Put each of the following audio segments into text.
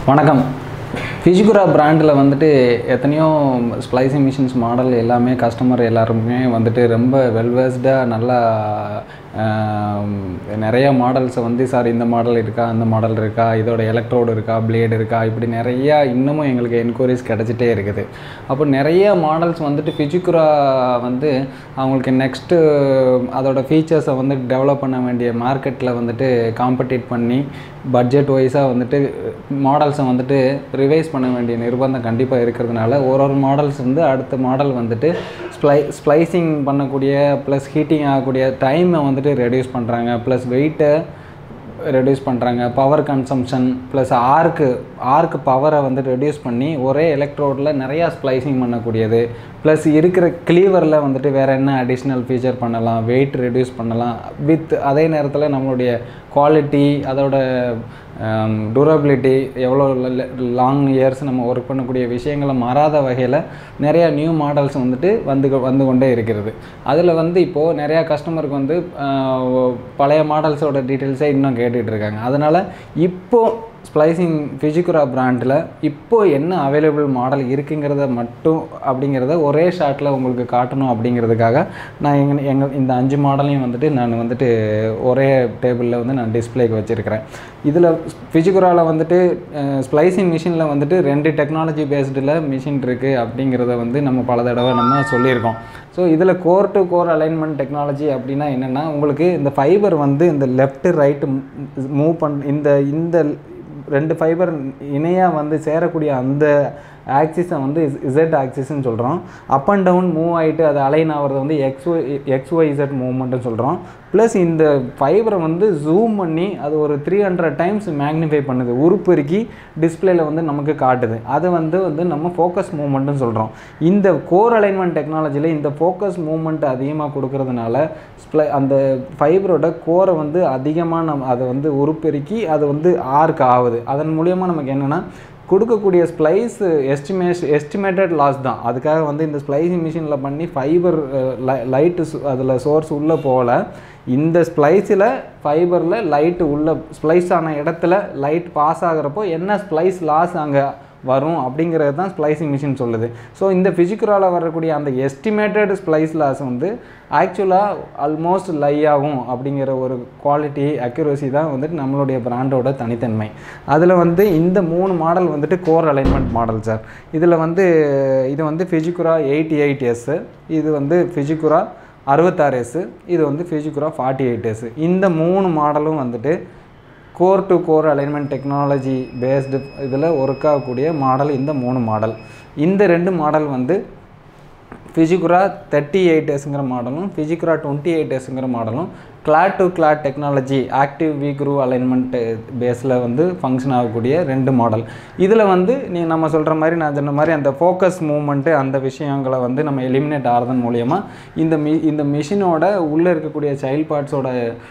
வணக்கம் ஃபிஜிகுரா பிராண்டில் வந்துட்டு எத்தனையோ ஸ்ப்ளைசிங் மிஷின்ஸ் மாடல் எல்லாமே கஸ்டமர் எல்லாருமே வந்துட்டு ரொம்ப வெல்வெஸ்டாக நல்லா ஆம், நிறைய மாடல்ஸை வந்து சார் இந்த மாடல் இருக்கா அந்த மாடல் இருக்கா இதோட எலக்ட்ரோடு இருக்கா பிளேடு இருக்கா இப்படி நிறையா இன்னமும் எங்களுக்கு என்கொயரிஸ் கிடச்சிட்டே இருக்குது அப்போ நிறைய மாடல்ஸ் வந்துட்டு ஃபிஜிகுரா வந்து அவங்களுக்கு நெக்ஸ்ட்டு அதோட ஃபீச்சர்ஸை வந்து டெவலப் பண்ண வேண்டிய மார்க்கெட்டில் வந்துட்டு காம்படிட் பண்ணி பட்ஜெட் வைஸாக வந்துட்டு மாடல்ஸை வந்துட்டு ரிவைஸ் பண்ண வேண்டிய நிர்பந்தம் கண்டிப்பாக இருக்கிறதுனால ஒரு ஒரு மாடல்ஸ் வந்து அடுத்த மாடல் வந்துட்டு ஸ்ப்ளை ஸ்ப்ளைசிங் பண்ணக்கூடிய ப்ளஸ் ஹீட்டிங் ஆகக்கூடிய டைமை வந்துட்டு ரெடியூஸ் பண்ணுறாங்க ப்ளஸ் வெயிட்டை ரெடியூஸ் பண்ணுறாங்க power consumption plus arc arc பவரை வந்து ரெடியூஸ் பண்ணி ஒரே எலக்ட்ரோடில் நிறையா ஸ்ப்ளைசிங் பண்ணக்கூடியது ப்ளஸ் இருக்கிற கிளீவரில் வந்துட்டு வேறு என்ன அடிஷ்னல் ஃபீச்சர் பண்ணலாம் வெயிட் ரெடியூஸ் பண்ணலாம் வித் அதே நேரத்தில் நம்மளுடைய குவாலிட்டி அதோட டூரபிலிட்டி எவ்வளோ லாங் இயர்ஸ் நம்ம ஒர்க் பண்ணக்கூடிய விஷயங்களை மாறாத வகையில் நிறையா நியூ மாடல்ஸ் வந்துட்டு வந்து வந்து கொண்டே இருக்கிறது அதில் வந்து இப்போது நிறையா கஸ்டமருக்கு வந்து ஆஹ், பழைய மாடல்ஸோட டீட்டெயில்ஸே இன்னும் கேட்டுட்டு இருக்காங்க அதனால் இப்போது ஸ்ப்ளைசிங் ஃபிஜிகுரா பிராண்டில் இப்போ என்ன அவைலபிள் மாடல் இருக்குங்கிறத மட்டும் அப்படிங்கிறத ஒரே ஷாட்டில் உங்களுக்கு காட்டணும் அப்படிங்கிறதுக்காக நான் எங்கள் எங்கள் இந்த அஞ்சு மாடலையும் வந்துட்டு நான் வந்துட்டு ஒரே டேபிளில் வந்து நான் டிஸ்ப்ளேக்கு வச்சுருக்கிறேன் இதில் ஃபிஜிகுராவில் வந்துட்டு ஸ்ப்ளைசிங் மிஷினில் வந்துட்டு ரெண்டு டெக்னாலஜி பேஸ்டில் மிஷின் இருக்குது அப்படிங்கிறத வந்து நம்ம பல தடவை நம்ம சொல்லியிருக்கோம் ஸோ இதில் core to core alignment technology அப்படின்னா என்னென்னா உங்களுக்கு இந்த ஃபைபர் வந்து இந்த லெஃப்ட் ரைட்டு மூவ் பண் இந்த இந்த ரெண்டு ஃபைபர் இணையாக வந்து சேரக்கூடிய அந்த ஆக்சிஸை வந்து இசட் ஆக்சிஸ்ன்னு சொல்கிறோம் அப் அண்ட் டவுன் மூவ் ஆகிட்டு அது அலைன் ஆகிறது வந்து X Y X Y Z மூவ்மெண்ட்னு சொல்கிறோம் ப்ளஸ் இந்த ஃபைபரை வந்து ஜூம் பண்ணி அது ஒரு த்ரீ ஹண்ட்ரட் டைம்ஸ் மேக்னிஃபை பண்ணுது உருப்பெருக்கி டிஸ்பிளேல வந்து நமக்கு காட்டுது அதை வந்து வந்து நம்ம ஃபோக்கஸ் மூவ்மெண்ட்னு சொல்கிறோம் இந்த கோர் அலைன்மெண்ட் டெக்னாலஜியில் இந்த ஃபோக்கஸ் மூவ்மெண்ட் அதிகமாக கொடுக்கறதுனால ஸ்ப்ளை அந்த ஃபைபரோட கோரை வந்து அதிகமாக நம்ம அதை வந்து உருப்பெருக்கி அது வந்து ஆர்க் ஆகுது அதன் மூலியமாக நமக்கு என்னென்னா கொடுக்கக்கூடிய ஸ்ப்ளைஸ் எஸ்டிமேஷ் எஸ்டிமேட்டட் லாஸ் தான் அதுக்காக வந்து இந்த ஸ்ப்ளைசிங் மிஷினில் பண்ணி ஃபைபர் லைட்டு அதில் சோர்ஸ் உள்ளே போகல இந்த ஸ்ப்ளைஸில் ஃபைபரில் லைட்டு உள்ள ஸ்ப்ளைஸ் ஆன இடத்துல லைட் பாஸ் ஆகிறப்போ என்ன ஸ்ப்ளைஸ் லாஸ் அங்கே வரும் அப்படிங்கிறது தான் ஸ்ப்ளைசிங் மிஷின் சொல்லுது ஸோ இந்த ஃபிசிக்குராவில் வரக்கூடிய அந்த எஸ்டிமேட்டட் ஸ்ப்ளைஸ் லாஸ் வந்து ஆக்சுவலாக ஆல்மோஸ்ட் லை ஆகும் அப்படிங்கிற ஒரு குவாலிட்டி அக்யூரசி தான் வந்துட்டு நம்மளுடைய பிராண்டோட தனித்தன்மை அதில் வந்து இந்த மூணு மாடல் வந்துட்டு கோர் அலைன்மெண்ட் மாடல் சார் இதில் வந்து இது வந்து ஃபிஜிகுரா எயிட்டி எயிட் எஸ் இது வந்து ஃபிஜிகுரா அறுபத்தாறு எஸ் இது வந்து ஃபிஜிகுரா ஃபார்ட்டி எயிட் எஸ் இந்த மூணு மாடலும் வந்துட்டு core to core alignment technology based இதில் ஒர்க் ஆகக்கூடிய மாடல் இந்த மூணு மாடல் இந்த ரெண்டு மாடல் வந்து ஃபிஜிகுரா தேர்ட்டி எயிட் எஸ்ங்கிற மாடலும் ஃபிஜிகுரா டுவெண்ட்டி எயிட் எஸ்ங்கிற மாடலும் clad to clad technology active V groove alignment பேஸில் வந்து ஃபங்க்ஷன் ஆகக்கூடிய ரெண்டு மாடல் இதில் வந்து நீ நம்ம சொல்கிற மாதிரி நான் சொன்ன மாதிரி அந்த ஃபோக்கஸ் மூவ்மெண்ட்டு அந்த விஷயங்களை வந்து நம்ம எலிமினேட் ஆகிறதன் மூலயமா இந்த மி இந்த மிஷினோட உள்ளே இருக்கக்கூடிய சைல்ட் பார்ட்ஸோட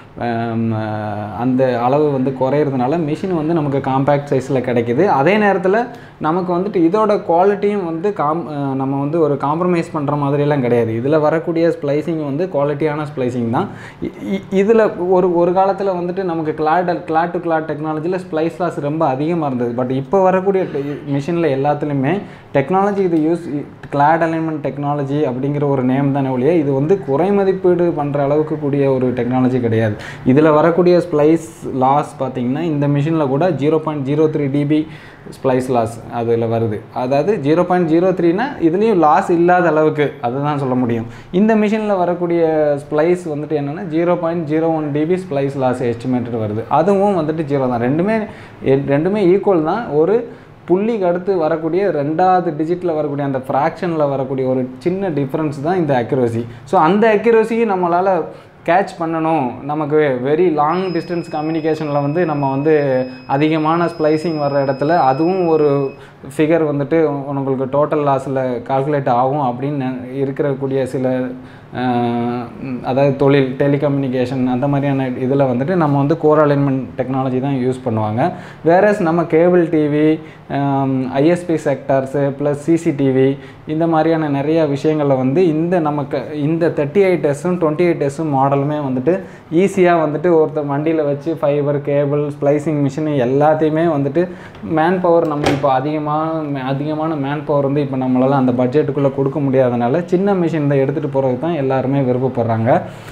அந்த அளவு வந்து குறையிறதுனால மிஷின் வந்து நமக்கு காம்பேக்ட் சைஸில் கிடைக்குது அதே நேரத்தில் நமக்கு வந்துட்டு இதோட குவாலிட்டியும் வந்து காம் அஹ் நம்ம வந்து ஒரு காம்ப்ரமைஸ் பண்ணுற மாதிரியெல்லாம் கிடையாது இதில் வரக்கூடிய ஸ்ப்ளைசிங் வந்து குவாலிட்டியான ஸ்ப்ளைசிங் தான் இதில் ஒரு ஒரு காலத்தில் வந்துட்டு நமக்கு கிளாட் கிளாட் டு கிளாட் டெக்னாலஜியில் ஸ்ப்ளைஸ் லாஸ் ரொம்ப அதிகமாக இருந்தது பட் இப்போ வரக்கூடிய மிஷினில் எல்லாத்துலேயுமே டெக்னாலஜி இது யூஸ் கிளாட் அலைன்மெண்ட் டெக்னாலஜி அப்படிங்கிற ஒரு நேம் தானே ஒழிய இது வந்து குறை மதிப்பீடு பண்ணுற அளவுக்கு கூடிய ஒரு டெக்னாலஜி கிடையாது இதில் வரக்கூடிய ஸ்ப்ளைஸ் லாஸ் பார்த்தீங்கன்னா இந்த மிஷினில் கூட zero point zero three dB splice loss அதில் வருது அதாவது ஜீரோ பாயிண்ட் ஜீரோ த்ரீனா இதுலேயும் லாஸ் இல்லாத அளவுக்கு அதுதான் சொல்ல முடியும் இந்த மிஷினில் வரக்கூடிய ஸ்ப்ளைஸ் வந்துட்டு என்னென்னா zero point zero one dB splice loss estimated வருது அதுவும் வந்துட்டு ஜீரோ தான் ரெண்டுமே எ- ரெண்டுமே ஈக்குவல் தான் ஒரு புள்ளிக்கு அடுத்து வரக்கூடிய ரெண்டாவது டிஜிட்டில் வரக்கூடிய அந்த ஃப்ராக்ஷனில் வரக்கூடிய ஒரு சின்ன டிஃப்ரென்ஸ் தான் இந்த அக்யூரசி ஸோ அந்த அக்யூரசியை நம்மளால் கேட்ச் பண்ணணும் நமக்கு வெரி லாங் டிஸ்டன்ஸ் கம்யூனிகேஷனில் வந்து நம்ம வந்து அதிகமான ஸ்ப்ளைசிங் வர்ற இடத்துல அதுவும் ஒரு ஃபிகர் வந்துட்டு உங்களுக்கு டோட்டல் லாஸில் கால்குலேட் ஆகும் அப்படின்னு நெ- இருக்கக்கூடிய சில அஹ், அதாவது தொழில் டெலிகம்யூனிகேஷன் அந்த மாதிரியான இதில் வந்துட்டு நம்ம வந்து கோர் அலைன்மெண்ட் டெக்னாலஜி தான் யூஸ் பண்ணுவாங்க வேறஸ் நம்ம cable TV ISP sectors plus CCTV இந்த மாதிரியான நிறைய விஷயங்களில் வந்து இந்த நமக்கு இந்த தேர்ட்டி எயிட் எஸ்ஸும் டுவெண்ட்டி எயிட் எஸ்ஸும் மாடல் மாடலுமே வந்துட்டு ஈஸியாக வந்துட்டு ஒருத்தர் வண்டியில் வச்சு ஃபைபர் கேபிள் ஸ்ப்ளைசிங் மிஷின் எல்லாத்தையுமே வந்துட்டு மேன் பவர் நம்ம இப்போ அதிகமான அதிகமான மேன் பவர் வந்து இப்போ நம்மளால அந்த பட்ஜெட்டுக்குள்ளே கொடுக்க முடியாதனால சின்ன மிஷின் தான் எடுத்துகிட்டு போகிறது தான் எல்லாருமே விருப்பப்படுறாங்க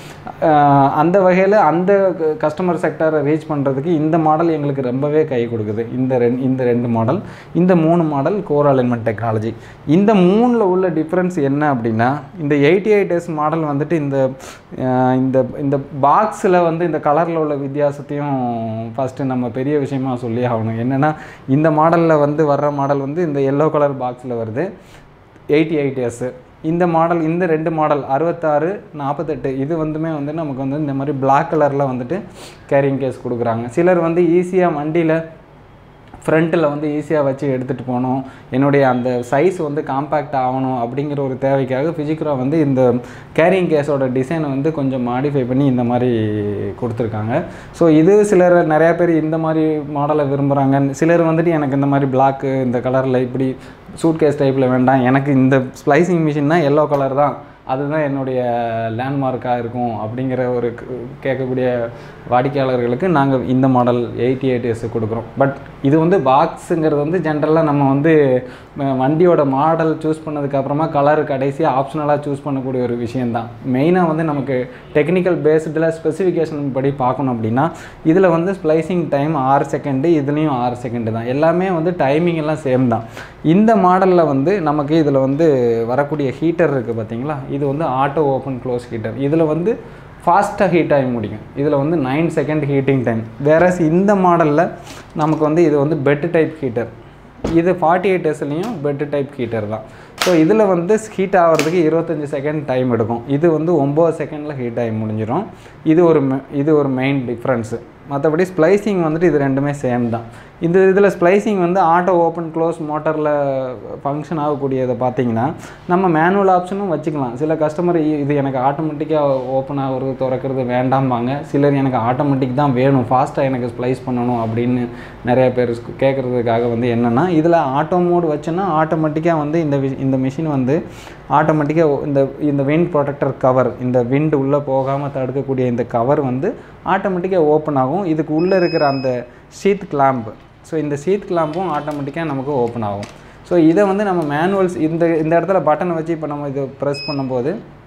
ஆஹ் அந்த வகையில் அந்த கஸ்டமர் செக்டரை ரீச் பண்ணுறதுக்கு இந்த மாடல் எங்களுக்கு ரொம்பவே கை கொடுக்குது இந்த ரெண்டு இந்த ரெண்டு மாடல் இந்த மூணு மாடல் கோர் அலைன்மெண்ட் டெக்னாலஜி இந்த மூணில் உள்ள டிஃப்ரென்ஸ் என்ன அப்படின்னா இந்த எயிட்டி எயிட் எஸ் மாடல் வந்துட்டு இந்த ஆஹ் இந்த இந்த பாக்ஸில் வந்து இந்த கலரில் உள்ள வித்தியாசத்தையும் ஃபஸ்ட்டு நம்ம பெரிய விஷயமா சொல்லி ஆகணும் என்னென்னா இந்த மாடலில் வந்து வர்ற மாடல் வந்து இந்த எல்லோ கலர் பாக்ஸில் வருது எயிட்டி எயிட் எஸ் இந்த மாடல் இந்த ரெண்டு மாடல் அறுபத்தாறு நாற்பத்தெட்டு இது வந்துமே வந்து நமக்கு வந்து இந்த மாதிரி Black கலரில் வந்துட்டு கேரிங் கேஸ் கொடுக்குறாங்க சிலர் வந்து ஈஸியாக வண்டியில் ஃப்ரண்ட்டில் வந்து ஈஸியாக வச்சு எடுத்துகிட்டு போகணும் என்னுடைய அந்த சைஸ் வந்து காம்பேக்ட் ஆகணும் அப்படிங்கிற ஒரு தேவைக்காக ஃபிஜிக்ரா வந்து இந்த கேரிங் கேஸோட டிசைனை வந்து கொஞ்சம் மாடிஃபை பண்ணி இந்த மாதிரி கொடுத்துருக்காங்க ஸோ இது சிலர் நிறையா பேர் இந்த மாதிரி மாடலை விரும்புகிறாங்க சிலர் வந்துட்டு எனக்கு இந்த மாதிரி பிளாக்கு இந்த கலரில் இப்படி சூட் கேஸ் டைப்பில் வேண்டாம் எனக்கு இந்த ஸ்ப்ளைசிங் மிஷின் தான் எல்லோ கலர் தான் அதுதான் என்னுடைய லேண்ட்மார்க்காக இருக்கும் அப்படிங்கிற ஒரு க- கேட்கக்கூடிய வாடிக்கையாளர்களுக்கு நாங்கள் இந்த மாடல் எயிட்டி எயிட் எஸ் கொடுக்குறோம் பட் இது வந்து பாக்ஸுங்கிறது வந்து ஜென்ரலாக நம்ம வந்து ம- வண்டியோட மாடல் சூஸ் பண்ணதுக்கப்புறமா கலர் கடைசியாக ஆப்ஷனலாக சூஸ் பண்ணக்கூடிய ஒரு விஷயந்தான் மெயினாக வந்து நமக்கு டெக்னிக்கல் பேஸ்டில் ஸ்பெசிஃபிகேஷன் படி பார்க்கணும் அப்படின்னா இதில் வந்து ஸ்ப்ளைசிங் டைம் ஆறு செகண்டு இதுலேயும் ஆறு செகண்டு தான் எல்லாமே வந்து டைமிங் எல்லாம் சேம் தான் இந்த மாடலில் வந்து நமக்கு இதில் வந்து வரக்கூடிய ஹீட்டர் இருக்குது பார்த்தீங்களா இது வந்து ஆட்டோ ஓப்பன் க்ளோஸ் ஹீட்டர் இதில் வந்து ஃபாஸ்ட்டாக ஹீட் ஆகி முடியும் இதில் வந்து nine second heating time versus இந்த மாடலில் நமக்கு வந்து இது வந்து பெட் டைப் ஹீட்டர் இது ஃபார்ட்டி எயிட் எஸ்லேயும் பெட் டைப் ஹீட்டர் தான் ஸோ இதில் வந்து ஹீட் ஆகிறதுக்கு இருபத்தஞ்சி செகண்ட் டைம் எடுக்கும் இது வந்து ஒம்பது செகண்டில் ஹீட் ஆகி முடிஞ்சிடும் இது ஒரு me- இது ஒரு மெயின் டிஃப்ரென்ஸு மற்றபடி ஸ்ப்ளைசிங் வந்துட்டு இது ரெண்டுமே சேம் தான் இந்த இதில் ஸ்ப்ளைசிங் வந்து ஆட்டோ ஓப்பன் க்ளோஸ் மோட்டரில் ஃபங்க்ஷன் ஆகக்கூடியதை பார்த்தீங்கன்னா நம்ம மேனுவல் ஆப்ஷனும் வச்சுக்கலாம் சில கஸ்டமர் இது எனக்கு ஆட்டோமேட்டிக்காக ஓப்பன் ஆகுறது திறக்கிறது வேண்டாம்பாங்க சிலர் எனக்கு ஆட்டோமேட்டிக் தான் வேணும் ஃபாஸ்ட்டாக எனக்கு ஸ்ப்ளைஸ் பண்ணணும் அப்படின்னு நிறைய பேர் கேட்குறதுக்காக வந்து என்னென்னா இதில் ஆட்டோ மோட் வச்சோன்னா ஆட்டோமேட்டிக்காக வந்து இந்த வி- இந்த மிஷின் வந்து ஆட்டோமேட்டிக்காக இந்த இந்த விண்ட் ப்ரொடெக்டர் கவர் இந்த விண்ட் உள்ளே போகாமல் தடுக்கக்கூடிய இந்த கவர் வந்து ஆட்டோமேட்டிக்காக ஓப்பன் ஆகும் இதுக்கு உள்ளே இருக்கிற அந்த ஷீத் கிளாம்ப் ஸோ இந்த ஷீத் கிளாம்பும் ஆட்டோமேட்டிக்காக நமக்கு ஓப்பன் ஆகும் ஸோ இதை வந்து நம்ம மேனுவல்ஸ் இந்த இந்த இடத்துல பட்டனை வச்சு இப்போ நம்ம இதை ப்ரெஸ் பண்ணும்போது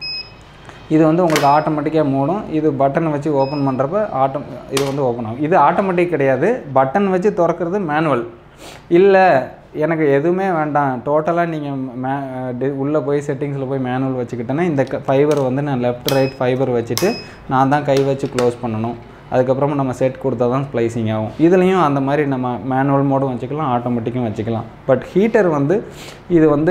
இது வந்து உங்களுக்கு ஆட்டோமேட்டிக்காக மூடும் இது பட்டன் வச்சு ஓப்பன் பண்ணுறப்ப ஆட்டோ இது வந்து ஓப்பன் ஆகும் இது ஆட்டோமேட்டிக் கிடையாது பட்டன் வச்சு திறக்கிறது மேனுவல் இல்லை எனக்கு எதுவுமே வேண்டாம் டோட்டலாக நீங்கள் மே உள்ளே போய் செட்டிங்ஸில் போய் மேனுவல் வச்சுக்கிட்டேன்னா இந்த ஃபைபர் வந்து நான் லெஃப்ட் ரைட் ஃபைபர் வச்சுட்டு நான் தான் கை வச்சு க்ளோஸ் பண்ணணும் அதுக்கப்புறமா நம்ம செட் கொடுத்தா தான் ஸ்ப்ளைசிங் ஆகும் இதுலேயும் அந்த மாதிரி நம்ம மேனுவல் மோடும் வச்சுக்கலாம் ஆட்டோமேட்டிக்கும் வச்சுக்கலாம் பட் ஹீட்டர் வந்து இது வந்து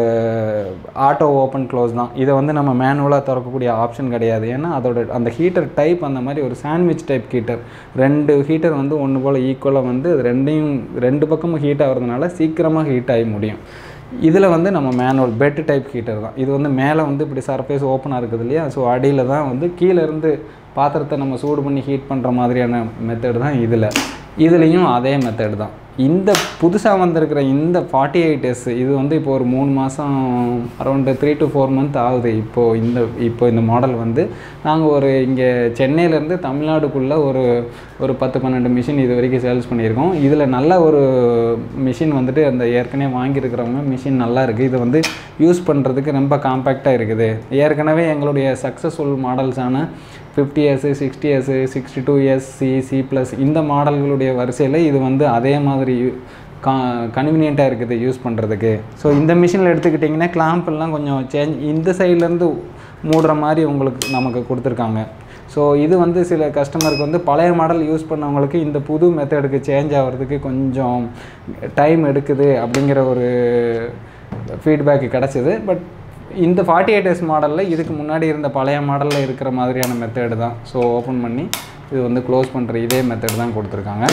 ஆட்டோ ஓப்பன் க்ளோஸ் தான் இதை வந்து நம்ம மேனுவலாக திறக்கக்கூடிய ஆப்ஷன் கிடையாது ஏன்னா அதோட அந்த ஹீட்டர் டைப் அந்த மாதிரி ஒரு சாண்ட்விச் டைப் ஹீட்டர் ரெண்டு ஹீட்டர் வந்து ஒன்று போல் ஈக்குவலாக வந்து அது ரெண்டையும் ரெண்டு பக்கமும் ஹீட் ஆகிறதுனால சீக்கிரமாக ஹீட் ஆகி முடியும் இதில் வந்து நம்ம மேனுவல் பெட் டைப் ஹீட்டர் தான் இது வந்து மேலே வந்து இப்படி சர்ஃபேஸ் ஓப்பனாக இருக்குது இல்லையா ஸோ அடியில் தான் வந்து கீழே இருந்து பாத்திரத்தை நம்ம சூடு பண்ணி ஹீட் பண்ணுற மாதிரியான மெத்தட் தான் இதில் இதுலேயும் அதே மெத்தட் தான் இந்த புதுசாக வந்திருக்கிற இந்த ஃபார்ட்டி எயிட் எஸ் இது வந்து இப்போ ஒரு மூணு மாதம் around three to four month ஆகுது இப்போது இந்த இப்போ இந்த மாடல் வந்து நாங்கள் ஒரு இங்கே சென்னையிலேருந்து தமிழ்நாடுக்குள்ளே ஒரு ஒரு பத்து பன்னெண்டு மிஷின் இது வரைக்கும் சேல்ஸ் பண்ணியிருக்கோம் இதில் நல்ல ஒரு மிஷின் வந்துட்டு அந்த ஏற்கனவே வாங்கியிருக்கிறவங்க மிஷின் நல்லா இருக்குது இது வந்து யூஸ் பண்ணுறதுக்கு ரொம்ப காம்பேக்டாக இருக்குது ஏற்கனவே எங்களுடைய சக்ஸஸ்ஃபுல் மாடல்ஸான fifty years sixty years sixty two years C C plus இந்த மாடல்களுடைய வரிசையில் இது வந்து அதே மாதிரி கா கன்வீனியண்ட்டாக இருக்குது யூஸ் பண்ணுறதுக்கு ஸோ இந்த மிஷினில் எடுத்துக்கிட்டிங்கன்னா clamp எல்லாம் கொஞ்சம் சேஞ்ச் இந்த சைட்லேருந்து மூடுற மாதிரி உங்களுக்கு நமக்கு கொடுத்துருக்காங்க ஸோ இது வந்து சில கஸ்டமருக்கு வந்து பழைய மாடல் யூஸ் பண்ணவங்களுக்கு இந்த புது மெத்தடுக்கு சேஞ்ச் ஆகிறதுக்கு கொஞ்சம் டைம் எடுக்குது அப்படிங்கிற ஒரு ஃபீட்பேக் கிடச்சிது பட் இந்த ஃபார்ட்டி எயிட் எஸ் மாடலில் இதுக்கு முன்னாடி இருந்த பழைய மாடலில் இருக்கிற மாதிரியான மெத்தடு தான் ஸோ ஓப்பன் பண்ணி இது வந்து க்ளோஸ் பண்ணுற இதே மெத்தட் தான் கொடுத்துருக்காங்க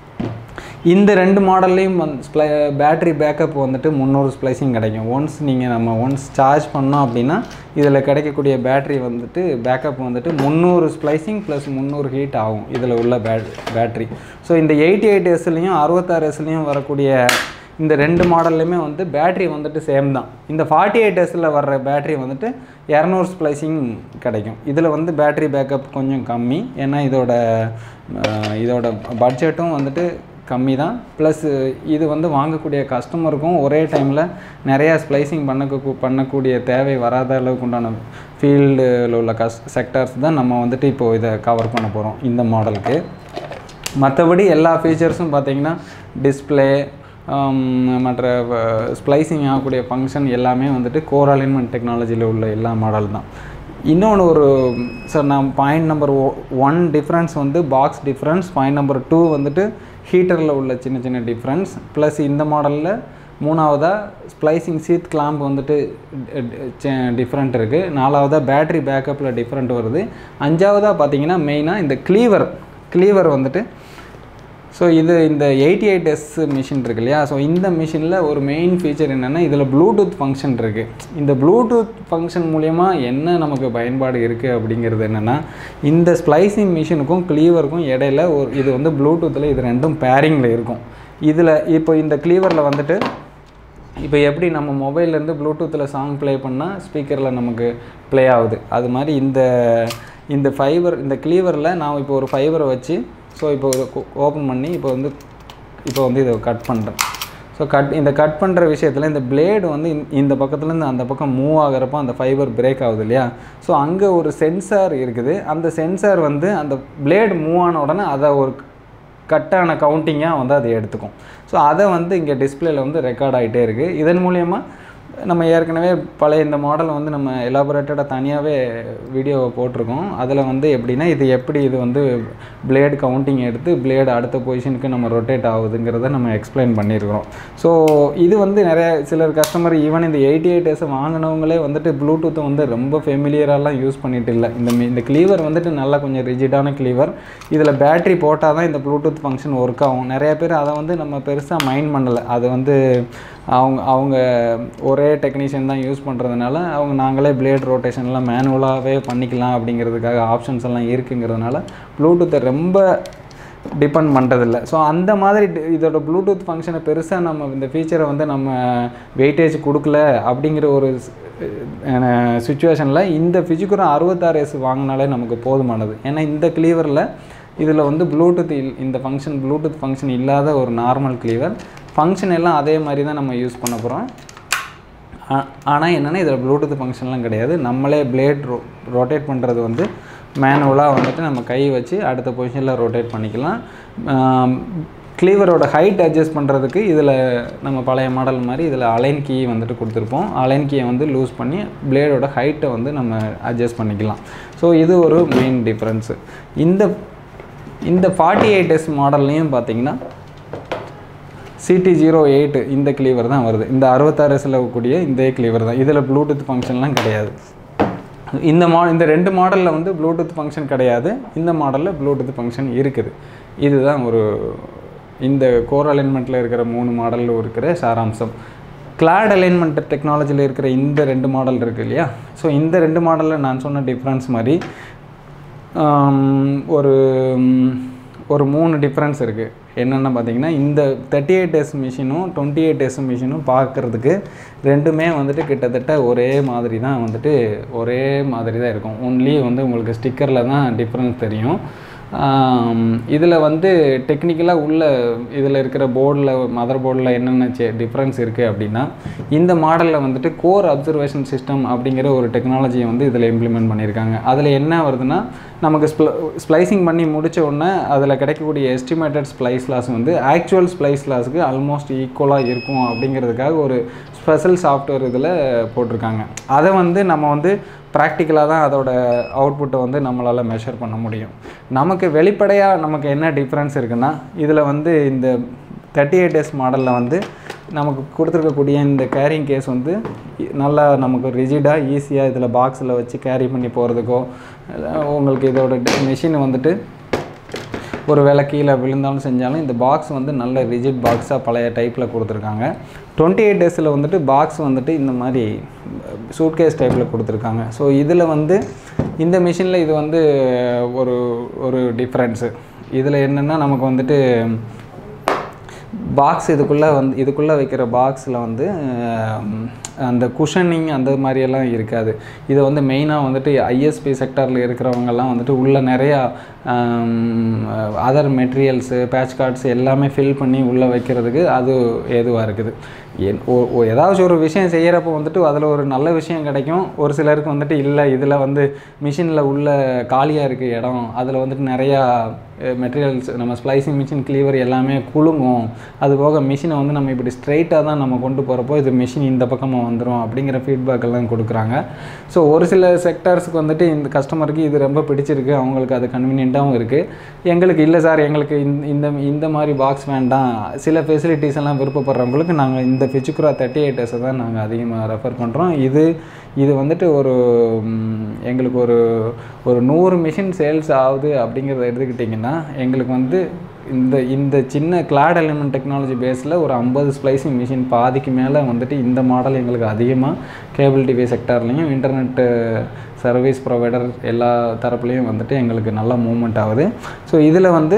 இந்த ரெண்டு மாடல்லையும் வந்து ஸ்ப்ளை பேட்டரி பேக்கப் வந்துட்டு முந்நூறு ஸ்ப்ளைசிங் கிடைக்கும் ஒன்ஸ் நீங்கள் நம்ம ஒன்ஸ் சார்ஜ் பண்ணோம் அப்படின்னா இதில் கிடைக்கக்கூடிய பேட்டரி வந்துட்டு பேக்கப் வந்துட்டு முந்நூறு ஸ்ப்ளைசிங் ப்ளஸ் முந்நூறு ஹீட் ஆகும் இதில் உள்ள பேட் பேட்டரி ஸோ இந்த எயிட்டி எயிட் எஸ்லேயும் அறுபத்தாறு எஸ்லேயும் வரக்கூடிய இந்த ரெண்டு மாடல்லையுமே வந்து பேட்ரி வந்துட்டு சேம் தான் இந்த ஃபார்ட்டி எயிட் எஸில் வர்ற பேட்ரி வந்துட்டு இரநூறு ஸ்ப்ளைசிங் கிடைக்கும் இதில் வந்து பேட்ரி பேக்கப் கொஞ்சம் கம்மி ஏன்னா இதோட அஹ், இதோட பட்ஜெட்டும் வந்துட்டு கம்மி தான் ப்ளஸ் இது வந்து வாங்கக்கூடிய கஸ்டமருக்கும் ஒரே டைமில் நிறையா ஸ்ப்ளைசிங் பண்ண பண்ணக்கூடிய தேவை வராத அளவுக்கு உண்டான ஃபீல்டில் உள்ள கஸ் செக்டார்ஸ் தான் நம்ம வந்துட்டு இப்போது இதை கவர் பண்ண போகிறோம் இந்த மாடலுக்கு மற்றபடி எல்லா ஃபீச்சர்ஸும் பார்த்தீங்கன்னா டிஸ்பிளே மற்ற ஸ்ப்ளைசிங் ஆகக்கூடிய ஃபங்க்ஷன் எல்லாமே வந்துட்டு கோர் அலைன்மெண்ட் டெக்னாலஜியில் உள்ள எல்லா மாடல் தான் இன்னொன்று ஒரு சார் நான் பாயிண்ட் நம்பர் ஒன் டிஃப்ரென்ஸ் வந்து box difference point number two வந்துட்டு ஹீட்டரில் உள்ள சின்ன சின்ன டிஃப்ரென்ஸ் ப்ளஸ் இந்த மாடலில் மூணாவதாக ஸ்ப்ளைசிங் சீத் கிளாம்ப் வந்துட்டு டிஃப்ரெண்ட் இருக்குது நாலாவதாக பேட்டரி பேக்கப்பில் டிஃப்ரெண்ட் வருது அஞ்சாவதாக பார்த்தீங்கன்னா மெயினாக இந்த க்ளீவர் க்ளீவர் வந்துட்டு ஸோ இது இந்த எயிட்டி எயிட் எஸ் மிஷின் இருக்கு இல்லையா ஸோ இந்த மிஷினில் ஒரு மெயின் ஃபீச்சர் என்னென்னா இதில் ப்ளூடூத் ஃபங்க்ஷன் இருக்குது இந்த ப்ளூடூத் ஃபங்க்ஷன் மூலயமா என்ன நமக்கு பயன்பாடு இருக்குது அப்படிங்கிறது என்னென்னா இந்த ஸ்ப்ளைசிங் மிஷினுக்கும் க்ளீவருக்கும் இடையில ஒரு இது வந்து ப்ளூடூத்தில் இது ரெண்டும் பேரிங்கில் இருக்கும் இதில் இப்போ இந்த க்ளீவரில் வந்துட்டு இப்போ எப்படி நம்ம மொபைல்லேருந்து ப்ளூடூத்தில் சாங் ப்ளே பண்ணால் ஸ்பீக்கரில் நமக்கு ப்ளே ஆகுது அது மாதிரி இந்த இந்த ஃபைபர் இந்த க்ளீவரில் நான் இப்போ ஒரு ஃபைபரை வச்சு ஸோ இப்போ ஓப்பன் பண்ணி இப்போ வந்து இப்போ வந்து இதை கட் பண்ணுறேன் ஸோ கட் இந்த கட் பண்ணுற விஷயத்தில் இந்த பிளேடு வந்து இந்த- இந்த பக்கத்துலேருந்து அந்த பக்கம் மூவ் ஆகிறப்போ அந்த ஃபைபர் பிரேக் ஆகுது இல்லையா ஸோ அங்கே ஒரு சென்சார் இருக்குது அந்த சென்சார் வந்து அந்த பிளேடு மூவ் ஆன உடனே அதை ஒரு கட்டான கவுண்டிங்காக வந்து அதை எடுத்துக்கும் ஸோ அதை வந்து இங்கே டிஸ்பிளேல வந்து ரெக்கார்ட் ஆகிட்டே இருக்குது இதன் மூலயமா நம்ம ஏற்கனவே பழைய இந்த மாடலை வந்து நம்ம எலாபரேட்டடாக தனியாகவே வீடியோ போட்டிருக்கோம் அதில் வந்து எப்படின்னா இது எப்படி இது வந்து பிளேடு கவுண்டிங் எடுத்து பிளேடு அடுத்த பொசிஷனுக்கு நம்ம ரொட்டேட் ஆகுதுங்கிறத நம்ம எக்ஸ்பிளைன் பண்ணியிருக்கிறோம் ஸோ இது வந்து நிறைய சிலர் கஸ்டமர் ஈவன் இந்த எயிட்டி எயிட் எஸ் வாங்கினவங்களே வந்துட்டு ப்ளூடூத்தை வந்து ரொம்ப ஃபெமிலியராலாம் யூஸ் பண்ணிட்டு இல்லை இந்த mi- இந்த க்ளீவர் வந்துட்டு நல்லா கொஞ்சம் ரிஜிடான க்ளீவர் இதில் பேட்டரி போட்டால் தான் இந்த ப்ளூடூத் ஃபங்க்ஷன் ஒர்க் ஆகும் நிறைய பேர் அதை வந்து நம்ம பெருசாக மைண்ட் பண்ணலை அது வந்து அவங்க அவங்க ஒரே டெக்னீஷியன் தான் யூஸ் பண்ணுறதுனால அவங்க நாங்களே பிளேட் ரொட்டேஷன்லாம் மேனுவலாகவே பண்ணிக்கலாம் அப்படிங்கிறதுக்காக ஆப்ஷன்ஸ் எல்லாம் இருக்குங்கிறதுனால ப்ளூடூத்தை ரொம்ப டிபெண்ட் பண்ணுறதில்ல ஸோ அந்த மாதிரி டி- இதோட ப்ளூடூத் ஃபங்க்ஷனை பெருசாக நம்ம இந்த ஃபீச்சரை வந்து நம்ம வெயிட்டேஜ் கொடுக்கல அப்படிங்கிற ஒரு சுச்சுவேஷனில் இந்த ஃபிஜிக்குரா அறுபத்தாறு எஸ் வாங்கினாலே நமக்கு போதுமானது ஏன்னா இந்த க்ளீவரில் இதில் வந்து ப்ளூடூத் இல் இந்த ஃபங்க்ஷன் ப்ளூடூத் ஃபங்க்ஷன் இல்லாத ஒரு நார்மல் க்ளீவர் ஃபங்க்ஷன் எல்லாம் அதே மாதிரி தான் நம்ம யூஸ் பண்ண போகிறோம் ஆனால் என்னென்னா இதில் ப்ளூடூத் ஃபங்க்ஷன்லாம் கிடையாது நம்மளே பிளேட் ரோ ரொட்டேட் பண்ணுறது வந்து மேனுவலாக வந்துட்டு நம்ம கை வச்சு அடுத்த பொசிஷனில் ரொட்டேட் பண்ணிக்கலாம் க்ளீவரோட ஹைட் அட்ஜஸ்ட் பண்ணுறதுக்கு இதில் நம்ம பழைய மாடல் மாதிரி இதில் அலைன் கீ வந்துட்டு கொடுத்துருப்போம் அலைன் கீயை வந்து லூஸ் பண்ணி பிளேடோட ஹைட்டை வந்து நம்ம அட்ஜஸ்ட் பண்ணிக்கலாம் ஸோ இது ஒரு மெயின் டிஃப்ரென்ஸு இந்த இந்த ஃபார்ட்டி எயிட் எஸ் மாடல்லையும் பார்த்தீங்கன்னா சிடி ஜீரோ எயிட் இந்த கிளீவர் தான் வருது இந்த அறுபத்தாறு கூடிய இந்த கிளீவர் தான் இதில் ப்ளூடூத் ஃபங்க்ஷன்லாம் கிடையாது இந்த மா இந்த ரெண்டு மாடலில் வந்து ப்ளூடூத் ஃபங்க்ஷன் கிடையாது இந்த மாடலில் ப்ளூடூத் ஃபங்க்ஷன் இருக்குது இதுதான் ஒரு இந்த கோர் அலைன்மெண்ட்டில் இருக்கிற மூணு மாடலில் இருக்கிற சாராம்சம் கிளாட் அலைன்மெண்ட் டெக்னாலஜியில் இருக்கிற இந்த ரெண்டு மாடல் இருக்குது இல்லையா ஸோ இந்த ரெண்டு மாடலில் நான் சொன்ன டிஃப்ரென்ஸ் மாதிரி ஆம், ஒரு ம், ஒரு மூணு டிஃப்ரென்ஸ் இருக்குது என்னென்ன பார்த்தீங்கன்னா இந்த தேர்ட்டி எயிட் எஸ் மிஷினும் டுவெண்ட்டி எயிட் எஸ் மிஷினும் பார்க்குறதுக்கு ரெண்டுமே வந்துட்டு கிட்டத்தட்ட ஒரே மாதிரி தான் வந்துட்டு ஒரே மாதிரி தான் இருக்கும் ஒன்லி வந்து உங்களுக்கு ஸ்டிக்கரில் தான் டிஃப்ரென்ஸ் தெரியும் இதில் வந்து டெக்னிக்கலாக உள்ள இதில் இருக்கிற போர்டில் மதர் போர்டில் என்னென்ன டிஃப்ரென்ஸ் இருக்குது அப்படின்னா இந்த மாடலில் வந்துட்டு கோர் அப்சர்வேஷன் சிஸ்டம் அப்படிங்கிற ஒரு டெக்னாலஜியை வந்து இதில் இம்ப்ளிமெண்ட் பண்ணியிருக்காங்க அதில் என்ன வருதுன்னா நமக்கு ஸ்ப்ள ஸ்ப்ளைசிங் பண்ணி முடிச்ச உடனே அதில் கிடைக்கக்கூடிய எஸ்டிமேட்டட் ஸ்ப்ளைஸ் லாஸ் வந்து ஆக்சுவல் ஸ்ப்ளைஸ் லாஸுக்கு ஆல்மோஸ்ட் ஈக்குவலாக இருக்கும் அப்படிங்கிறதுக்காக ஒரு ஸ்பெஷல் சாஃப்ட்வேர் இதில் போட்டிருக்காங்க அதை வந்து நம்ம வந்து ப்ராக்டிக்கலாக தான் அதோட அவுட்புட்டை வந்து நம்மளால் மெஷர் பண்ண முடியும் நமக்கு வெளிப்படையாக நமக்கு என்ன டிஃப்ரென்ஸ் இருக்குன்னா இதில் வந்து இந்த தேர்ட்டி எயிட் டேஸ் மாடலில் வந்து நமக்கு கொடுத்துருக்கக்கூடிய இந்த கேரிங் கேஸ் வந்து இ- நல்லா நமக்கு ரிஜிடாக ஈஸியாக இதில் பாக்ஸில் வச்சு கேரி பண்ணி போகிறதுக்கோ உங்களுக்கு இதோட மெஷின் வந்துட்டு ஒரு வேளை கீழே விழுந்தாலும் செஞ்சாலும் இந்த பாக்ஸ் வந்து நல்ல ரிஜிட் பாக்ஸாக பழைய டைப்பில் கொடுத்துருக்காங்க டுவெண்ட்டி எயிட் டேஸில் வந்துட்டு பாக்ஸ் வந்துட்டு இந்த மாதிரி சூட்கேஸ் டைப்பில் கொடுத்துருக்காங்க ஸோ இதில் வந்து இந்த மிஷினில் இது வந்து ஒரு ஒரு டிஃப்ரென்ஸு இதில் என்னென்னா நமக்கு வந்துட்டு பாக்ஸ் இதுக்குள்ளே வந்து இதுக்குள்ளே வைக்கிற பாக்ஸில் வந்து அஹ், அந்த குஷனிங் அந்த மாதிரியெல்லாம் இருக்காது இதை வந்து மெயினாக வந்துட்டு ஐஎஸ்பி செக்டாரில் இருக்கிறவங்கெல்லாம் வந்துட்டு உள்ள நிறையா அதர் மெட்டீரியல்ஸு பேட்ச் கார்ட்ஸ் எல்லாமே ஃபில் பண்ணி உள்ளே வைக்கிறதுக்கு அது ஏதுவாக இருக்குது என் ஒ- ஒ- ஏதாச்சும் ஒரு விஷயம் செய்கிறப்போ வந்துட்டு அதில் ஒரு நல்ல விஷயம் கிடைக்கும் ஒரு சிலருக்கு வந்துட்டு இல்லை இதில் வந்து மிஷினில் உள்ள காலியாக இருக்குது இடம் அதில் வந்துட்டு நிறையா மெட்டீரியல்ஸ் நம்ம ஸ்ப்ளைசிங் மிஷின் கிளீவர் எல்லாமே குலுங்கும் அது போக மிஷினை வந்து நம்ம இப்படி ஸ்ட்ரைட்டாக தான் நம்ம கொண்டு போகிறப்போ இது மிஷின் இந்த பக்கமாக வந்துடும் அப்படிங்கிற ஃபீட்பேக் எல்லாம் கொடுக்குறாங்க ஸோ ஒரு சில செக்டார்ஸுக்கு வந்துட்டு இந்த கஸ்டமருக்கு இது ரொம்ப பிடிச்சிருக்கு அவங்களுக்கு அது கன்வீனியண்ட்டாகவும் இருக்குது எங்களுக்கு இல்லை சார் எங்களுக்கு இந்த இந்த இந்த மாதிரி பாக்ஸ் வேண்டாம் சில ஃபெசிலிட்டிஸ் எல்லாம் விருப்பப்படுறவங்களுக்கு நாங்கள் இந்த ஃபிச்சுக்குரா தேர்ட்டி எயிட்டர்ஸை தான் நாங்கள் அதிகமாக ரெஃபர் பண்ணுறோம் இது இது வந்துட்டு ஒரு ம், எங்களுக்கு ஒரு ஒரு நூறு மிஷின் சேல்ஸ் ஆகுது அப்படிங்கிறத எடுத்துக்கிட்டிங்கன்னா எங்களுக்கு வந்து இந்த இந்த சின்ன கிளாட் எலிமெண்ட் டெக்னாலஜி பேஸில் ஒரு ஐம்பது ஸ்ப்ளைசிங் மிஷின் பாதிக்கு மேலே வந்துட்டு இந்த மாடல் எங்களுக்கு அதிகமாக கேபிள் டிவி செக்டார்லேயும் இன்டர்நெட்டு சர்வீஸ் ப்ரொவைடர் எல்லா தரப்புலையும் வந்துட்டு எங்களுக்கு நல்ல மூவ்மெண்ட் ஆகுது ஸோ இதில் வந்து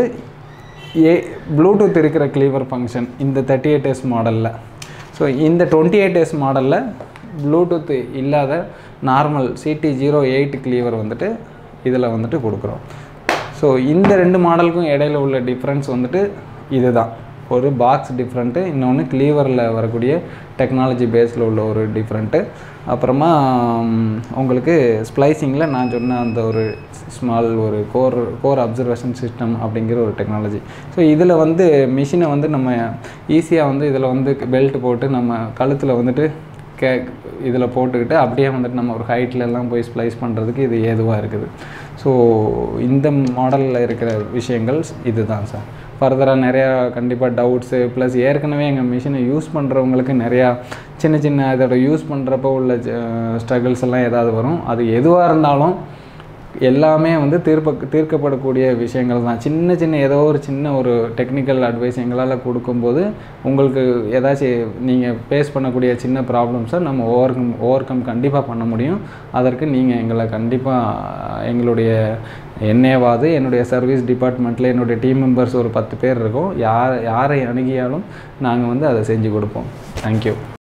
ஏ ப்ளூடூத் இருக்கிற கிளீவர் ஃபங்க்ஷன் இந்த தேர்ட்டி எயிட் எஸ் மாடலில் ஸோ இந்த டுவெண்ட்டி எயிட் எஸ் மாடலில் ப்ளூடூத் இல்லாத normal CT zero eight cleaver வந்துட்டு இதில் வந்துட்டு கொடுக்குறோம் ஸோ இந்த ரெண்டு மாடலுக்கும் இடையில உள்ள டிஃப்ரென்ஸ் வந்துட்டு இதுதான் ஒரு பாக்ஸ் டிஃப்ரெண்ட்டு இன்னொன்று கிளீவரில் வரக்கூடிய டெக்னாலஜி பேஸில் உள்ள ஒரு டிஃப்ரெண்ட்டு அப்புறமா ம், உங்களுக்கு ஸ்ப்ளைசிங்கில் நான் சொன்ன அந்த ஒரு ஸ்மால் ஒரு கோர் கோர் அப்சர்வேஷன் சிஸ்டம் அப்படிங்கிற ஒரு டெக்னாலஜி ஸோ இதில் வந்து மிஷினை வந்து நம்ம ஈஸியாக வந்து இதில் வந்து பெல்ட் போட்டு நம்ம கழுத்தில் வந்துட்டு கே இதில் போட்டுக்கிட்டு அப்படியே வந்துட்டு நம்ம ஒரு ஹைட்ல எல்லாம் போய் ஸ்ப்ளைஸ் பண்ணுறதுக்கு இது ஏதுவாக இருக்குது ஸோ இந்த மாடலில் இருக்கிற விஷயங்கள் இதுதான் சார் ஃபர்தராக நிறையா கண்டிப்பாக டவுட்ஸு ப்ளஸ் ஏற்கனவே எங்கள் மிஷினை யூஸ் பண்ணுறவங்களுக்கு நிறையா சின்ன சின்ன இதோட யூஸ் பண்ணுறப்போ உள்ள ஸ்ட்ரகிள்ஸ் எல்லாம் ஏதாவது வரும் அது எதுவாக இருந்தாலும் எல்லாமே வந்து தீர்ப்ப தீர்க்கப்படக்கூடிய விஷயங்கள் தான் சின்ன சின்ன ஏதோ ஒரு சின்ன ஒரு டெக்னிக்கல் அட்வைஸ் எங்களால் கொடுக்கும்போது உங்களுக்கு ஏதாச்சும் நீங்கள் ஃபேஸ் பண்ணக்கூடிய சின்ன ப்ராப்ளம்ஸை நம்ம ஓவர் கம் ஓவர் கம் கண்டிப்பாக பண்ண முடியும் அதற்கு நீங்கள் எங்களை கண்டிப்பாக எங்களுடைய என்னேவாது என்னுடைய சர்வீஸ் டிபார்ட்மெண்ட்டில் என்னுடைய டீம் மெம்பர்ஸ் ஒரு பத்து பேர் இருக்கோம் யார் யாரை அணுகியாலும் நாங்கள் வந்து அதை செஞ்சு கொடுப்போம் தேங்க்யூ